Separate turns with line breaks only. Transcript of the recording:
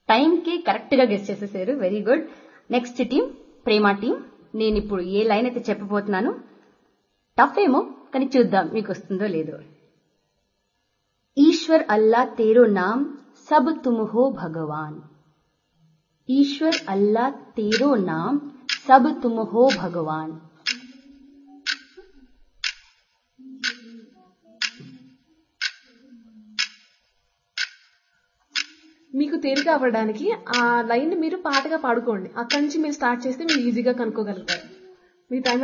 time కి correct గా guest చేసేసారు very good next team Prema team నేను ఇప్పుడు ఏ లైన్ అయితే చెప్పబోతున్నాను టఫ్ ఏమో కానీ చూద్దాం మీకు వస్తుందో లేదో ईश्वर अल्लाह तेरो नाम सब तुम हो भगवान ईश्वर अल्लाह तेरो नाम सब तुम हो भगवान
మీకు తేలిక అవ్వడానికి ఆ లైన్ మీరు పాటగా పాడుకోండి అక్కడి నుంచి మీరు స్టార్ట్ చేస్తే మీరు ఈజీగా కనుక్కోగలుగుతారు మీ టైం